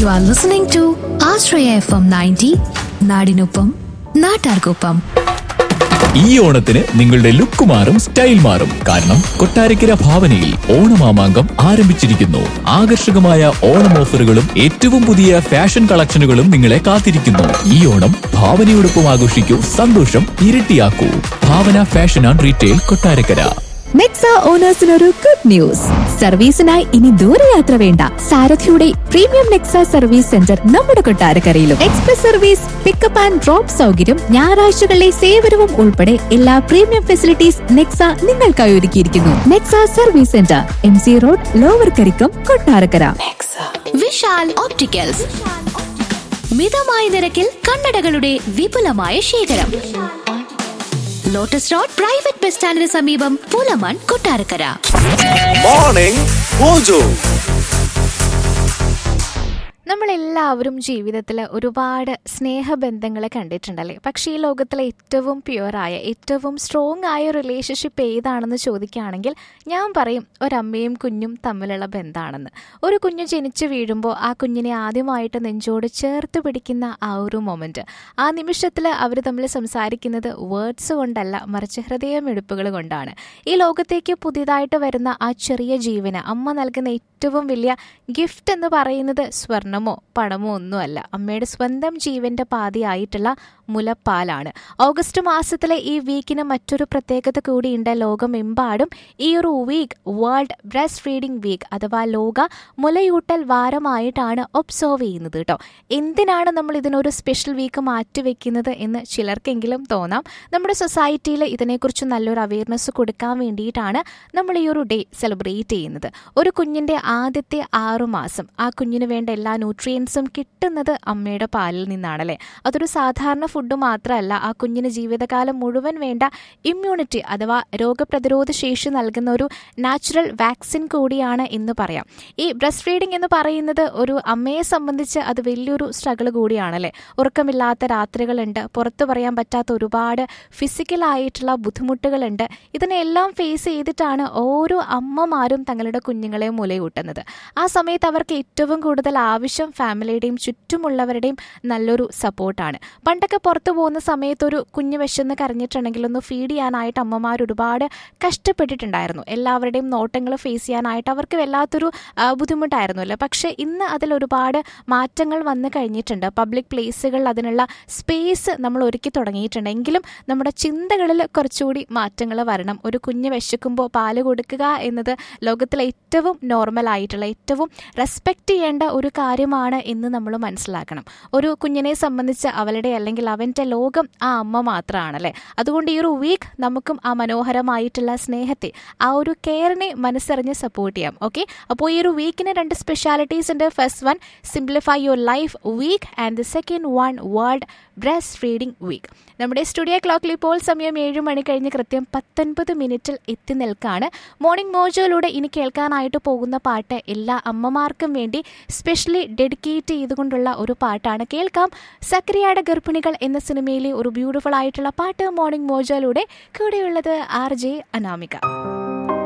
You are listening to Ashraya FM 90, നാടിനൊപ്പം നാട്ടാർക്കൊപ്പം ഈ ഓണത്തിന് നിങ്ങളുടെ ലുക്ക് മാറും സ്റ്റൈൽ മാറും കാരണം കൊട്ടാരക്കര ഭാവനയിൽ ഓണമാമാങ്കം ആരംഭിച്ചിരിക്കുന്നു ആകർഷകമായ ഓണം ഓഫറുകളും ഏറ്റവും പുതിയ ഫാഷൻ കളക്ഷനുകളും നിങ്ങളെ കാത്തിരിക്കുന്നു ഈ ഓണം ഭാവനയോടൊപ്പം ആഘോഷിക്കൂ സന്തോഷം ഇരട്ടിയാക്കൂ Bhavana fashion and retail Kottarakkara Nexa ഓണേഴ്സിനൊരു ഗുഡ് ന്യൂസ് സർവീസിനായി ഇനി ദൂരയാത്ര വേണ്ട സാരഥിയുടെ പ്രീമിയം നെക്സ സർവീസ് സെന്റർ നമ്മുടെ കൊട്ടാരക്കരയിലും express service pickup and drop സൗകര്യം ഞായറാഴ്ചകളിലെ സേവനവും ഉൾപ്പെടെ എല്ലാ പ്രീമിയം ഫെസിലിറ്റീസ് നെക്സ നിങ്ങൾക്കായി ഒരുക്കിയിരിക്കുന്നു Nexa service centre M C road lower Karikkam Kottarakkara Vishal opticals മിതമായ നിരക്കിൽ കണ്ണടകളുടെ വിപുലമായ ശേഖരം ലോട്ടസ് റോഡ് പ്രൈവറ്റ് ബസ് സ്റ്റാൻഡിന് സമീപം പൂലമാൻ കൊട്ടാരക്കര Morning Mojo. നമ്മളെല്ലാവരും ജീവിതത്തിൽ ഒരുപാട് സ്നേഹബന്ധങ്ങളെ കണ്ടിട്ടുണ്ടല്ലേ പക്ഷേ ഈ ലോകത്തിലെ ഏറ്റവും പ്യുവറായ ഏറ്റവും സ്ട്രോങ് ആയ റിലേഷൻഷിപ്പ് ഏതാണെന്ന് ചോദിക്കുകയാണെങ്കിൽ ഞാൻ പറയും ഒരമ്മയും കുഞ്ഞും തമ്മിലുള്ള ബന്ധമാണെന്ന് ഒരു കുഞ്ഞ് ജനിച്ചു വീഴുമ്പോൾ ആ കുഞ്ഞിനെ ആദ്യമായിട്ട് നെഞ്ചോട് ചേർത്ത് പിടിക്കുന്ന ആ ഒരു മൊമെൻറ്റ് ആ നിമിഷത്തിൽ അവർ തമ്മിൽ സംസാരിക്കുന്നത് വേർഡ്സ് കൊണ്ടല്ല മറിച്ച് ഹൃദയമെടുപ്പുകൾ കൊണ്ടാണ് ഈ ലോകത്തേക്ക് പുതിയതായിട്ട് വരുന്ന ആ ചെറിയ ജീവന് അമ്മ നൽകുന്ന ഏറ്റവും വലിയ ഗിഫ്റ്റ് എന്ന് പറയുന്നത് സ്വർണമോ പണമോ ഒന്നുമല്ല അമ്മയുടെ സ്വന്തം ജീവന്റെ പാതിയായിട്ടുള്ള മുലപ്പാലാണ് ഓഗസ്റ്റ് മാസത്തിലെ ഈ വീക്കിന് മറ്റൊരു പ്രത്യേകത കൂടിയുണ്ട് ലോകമെമ്പാടും ഈ ഒരു week world breast feeding week അഥവാ ലോക മുലയൂട്ടൽ വാരമായിട്ടാണ് ഒബ്സർവ് ചെയ്യുന്നത് കേട്ടോ എന്തിനാണ് നമ്മൾ ഇതിനൊരു സ്പെഷ്യൽ വീക്ക് മാറ്റിവെക്കുന്നത് എന്ന് ചിലർക്കെങ്കിലും തോന്നാം നമ്മുടെ സൊസൈറ്റിയിൽ ഇതിനെക്കുറിച്ച് നല്ലൊരു അവയർനെസ് കൊടുക്കാൻ വേണ്ടിയിട്ടാണ് നമ്മൾ ഈ ഒരു ഡേ സെലിബ്രേറ്റ് ചെയ്യുന്നത് ഒരു കുഞ്ഞിൻ്റെ ആദ്യത്തെ ആറു മാസം ആ കുഞ്ഞിന് വേണ്ട എല്ലാ ന്യൂട്രിയൻസും കിട്ടുന്നത് അമ്മയുടെ പാലിൽ നിന്നാണല്ലേ അതൊരു സാധാരണ ഫുഡ് മാത്രമല്ല ആ കുഞ്ഞിന് ജീവിതകാലം മുഴുവൻ വേണ്ട ഇമ്മ്യൂണിറ്റി അഥവാ രോഗപ്രതിരോധ ശേഷി നൽകുന്ന ഒരു നാച്ചുറൽ വാക്സിൻ കൂടിയാണ് എന്ന് പറയാം ഈ ബ്രസ്റ്റ് ഫീഡിംഗ് എന്ന് പറയുന്നത് ഒരു അമ്മയെ സംബന്ധിച്ച് അത് വലിയൊരു സ്ട്രഗിൾ കൂടിയാണല്ലേ ഉറക്കമില്ലാത്ത രാത്രികളുണ്ട് പുറത്തു പറയാൻ പറ്റാത്ത ഒരുപാട് ഫിസിക്കലായിട്ടുള്ള ബുദ്ധിമുട്ടുകളുണ്ട് ഇതിനെല്ലാം ഫേസ് ചെയ്തിട്ടാണ് ഓരോ അമ്മമാരും തങ്ങളുടെ കുഞ്ഞുങ്ങളെ മുലയൂട്ടുന്നത് ആ സമയത്ത് അവർക്ക് ഏറ്റവും കൂടുതൽ ആവശ്യം ഫാമിലിയുടെയും ചുറ്റുമുള്ളവരുടെയും നല്ലൊരു സപ്പോർട്ടാണ് പണ്ടൊക്കെ പുറത്തു പോകുന്ന സമയത്ത് ഒരു കുഞ്ഞ് വിശന്ന് കരഞ്ഞിട്ടുണ്ടെങ്കിൽ ഒന്ന് ഫീഡ് ചെയ്യാനായിട്ട് അമ്മമാർ ഒരുപാട് കഷ്ടപ്പെട്ടിട്ടുണ്ടായിരുന്നു എല്ലാവരുടെയും നോട്ടങ്ങൾ ഫേസ് ചെയ്യാനായിട്ട് അവർക്ക് വല്ലാത്തൊരു ആ, ബുദ്ധിമുട്ടായിരുന്നല്ലോ പക്ഷേ ഇന്ന് അതിൽ ഒരുപാട് മാറ്റങ്ങൾ വന്നു കഴിഞ്ഞിട്ടുണ്ട് പബ്ലിക് പ്ലേസുകളിൽ അതിനുള്ള സ്പേസ് നമ്മൾ ഒരുക്കി തുടങ്ങിയിട്ടുണ്ട് എങ്കിലും നമ്മുടെ ചിന്തകളിൽ കുറച്ചുകൂടി മാറ്റങ്ങൾ വരണം ഒരു കുഞ്ഞ് വിശക്കുമ്പോൾ പാല് കൊടുക്കുക എന്നത് ലോകത്തിലെ ഏറ്റവും നോർമൽ ആയിട്ടുള്ള ഏറ്റവും റെസ്പെക്റ്റ് ചെയ്യേണ്ട ഒരു കാര്യമാണ് എന്ന് നമ്മൾ മനസ്സിലാക്കണം ഒരു കുഞ്ഞിനെ സംബന്ധിച്ച് അവളുടെ അല്ലെങ്കിൽ അവൻ്റെ ലോകം ആ അമ്മ മാത്രമാണല്ലേ അതുകൊണ്ട് ഈ ഒരു വീക്ക് നമുക്കും ആ മനോഹരമായിട്ടുള്ള സ്നേഹത്തെ ആ ഒരു കെയറിനെ മനസ്സറിഞ്ഞ് സപ്പോർട്ട് ചെയ്യാം ഓക്കെ അപ്പോൾ ഈ ഒരു വീക്കിന് രണ്ട് സ്പെഷ്യാലിറ്റീസ് ഉണ്ട് first one simplify your life week and the second one world breast feeding week നമ്മുടെ സ്റ്റുഡിയോ ക്ലോക്കിൽ ഇപ്പോൾ സമയം ഏഴ് മണി കഴിഞ്ഞ് കൃത്യം പത്തൊൻപത് മിനിറ്റിൽ എത്തി നിൽക്കാണ് മോർണിംഗ് മോജോയിലൂടെ ഇനി കേൾക്കാനായിട്ട് പോകുന്ന പാട്ട് എല്ലാ അമ്മമാർക്കും വേണ്ടി സ്പെഷ്യലി ഡെഡിക്കേറ്റ് ചെയ്തുകൊണ്ടുള്ള ഒരു പാട്ടാണ് കേൾക്കാം സക്രിയയുടെ ഗർഭിണികൾ എന്ന സിനിമയിലെ ഒരു ബ്യൂട്ടിഫുൾ ആയിട്ടുള്ള പാട്ട് മോർണിംഗ് മോജോയിലൂടെ കൂടെയുള്ളത് ആർ ജെ അനാമിക